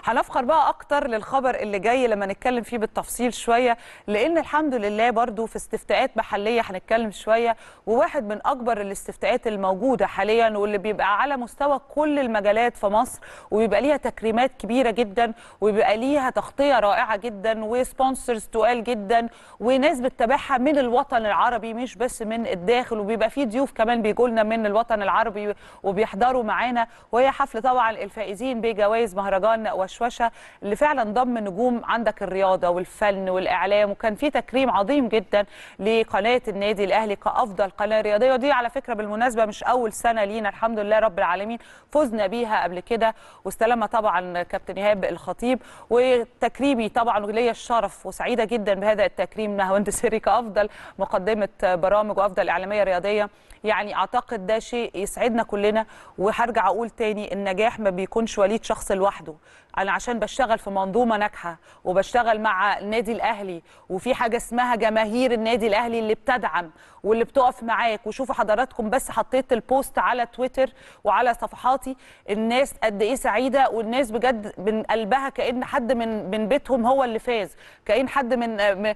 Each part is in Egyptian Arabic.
هنفخر بقى اكتر للخبر اللي جاي لما نتكلم فيه بالتفصيل شويه لان الحمد لله برضو في استفتاءات محليه هنتكلم شويه وواحد من اكبر الاستفتاءات الموجوده حاليا واللي بيبقى على مستوى كل المجالات في مصر وبيبقى ليها تكريمات كبيره جدا وبيبقى ليها تغطيه رائعه جدا وسبونسرز تقال جدا وناس بتتابعها من الوطن العربي مش بس من الداخل وبيبقى في ضيوف كمان بيجوا لنا من الوطن العربي وبيحضروا معانا وهي حفل طبعا الفائزين بجوائز مهرجان وشوشه اللي فعلا ضم نجوم عندك الرياضه والفن والاعلام وكان في تكريم عظيم جدا لقناه النادي الاهلي كافضل قناه رياضيه ودي على فكره بالمناسبه مش اول سنه لينا الحمد لله رب العالمين فزنا بيها قبل كده واستلمها طبعا كابتن ايهاب الخطيب وتكريمي طبعا وليا الشرف وسعيده جدا بهذا التكريم نهاوند سري كافضل مقدمه برامج وافضل اعلاميه رياضيه يعني اعتقد ده شيء يسعدنا كلنا وهرجع اقول تاني النجاح ما بيكونش وليد شخص لوحده انا عشان بشتغل في منظومه ناجحه وبشتغل مع النادي الاهلي وفي حاجه اسمها جماهير النادي الاهلي اللي بتدعم واللي بتقف معاك وشوفوا حضراتكم بس حطيت البوست على تويتر وعلى صفحاتي الناس قد ايه سعيده والناس بجد من قلبها كان حد من من بيتهم هو اللي فاز كان حد من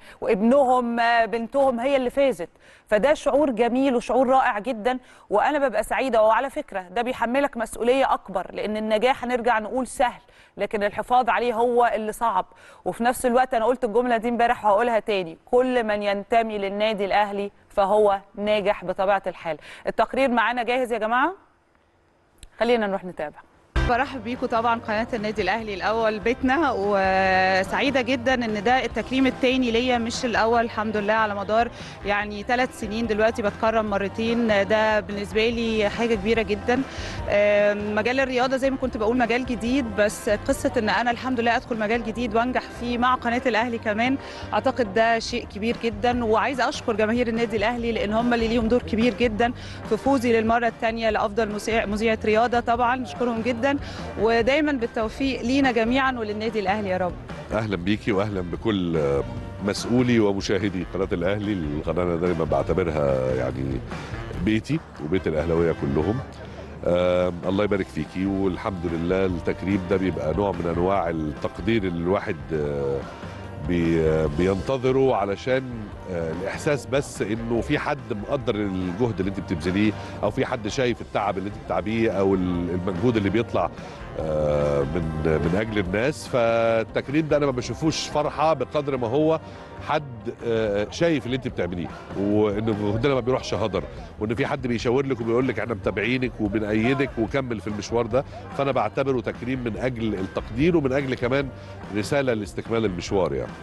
ابنهم بنتهم هي اللي فازت فده شعور جميل وشعور رائع جدا وانا ببقى سعيده وعلى فكره ده بيحملك مسؤوليه اكبر لان النجاح هنرجع نقول سهل لكن الحفاظ عليه هو اللي صعب وفي نفس الوقت انا قلت الجمله دي امبارح وهقولها تاني كل من ينتمي للنادي الاهلي فهو ناجح بطبيعه الحال التقرير معانا جاهز يا جماعه خلينا نروح نتابع برحب بيكم طبعا قناه النادي الاهلي الاول بيتنا وسعيده جدا ان ده التكريم الثاني ليا مش الاول الحمد لله على مدار يعني ثلاث سنين دلوقتي بتكرم مرتين ده بالنسبه لي حاجه كبيره جدا مجال الرياضه زي ما كنت بقول مجال جديد بس قصه ان انا الحمد لله ادخل مجال جديد وانجح فيه مع قناه الاهلي كمان اعتقد ده شيء كبير جدا وعايزه اشكر جماهير النادي الاهلي لان هم اللي ليهم دور كبير جدا في فوزي للمره الثانيه لافضل مذيعه رياضه طبعا نشكرهم جدا ودايما بالتوفيق لينا جميعا وللنادي الاهلي يا رب اهلا بيكي واهلا بكل مسؤولي ومشاهدي قناه الاهلي القناه انا دايما بعتبرها يعني بيتي وبيت الاهلاويه كلهم آه الله يبارك فيكي والحمد لله التكريم ده بيبقى نوع من انواع التقدير اللي الواحد آه بي بينتظره علشان الاحساس بس انه في حد مقدر الجهد اللي انت بتبذليه او في حد شايف التعب اللي انت بتتعبيه او المجهود اللي بيطلع من من اجل الناس فالتكريم ده انا ما بشوفوش فرحه بقدر ما هو حد شايف اللي انت بتعمليه وان جهدنا ما بيروحش هدر وان في حد بيشاور لك وبيقول لك احنا متابعينك وبنأيدك وكمل في المشوار ده فانا بعتبره تكريم من اجل التقدير ومن اجل كمان رساله لاستكمال المشوار يعني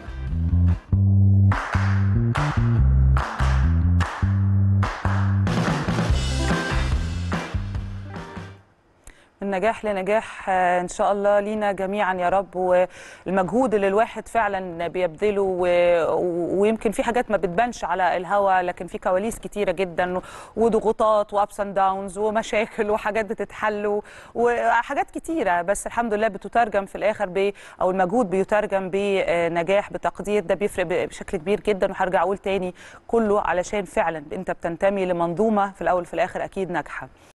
من نجاح لنجاح ان شاء الله لينا جميعا يا رب والمجهود اللي الواحد فعلا بيبذله ويمكن في حاجات ما بتبانش على الهوا لكن في كواليس كتيره جدا وضغوطات وابس اند داونز ومشاكل وحاجات بتتحل وحاجات كتيره بس الحمد لله بتترجم في الاخر ب او المجهود بيترجم بنجاح بتقدير ده بيفرق بشكل كبير جدا وهرجع اقول تاني كله علشان فعلا انت بتنتمي لمنظومه في الاول في الاخر اكيد ناجحه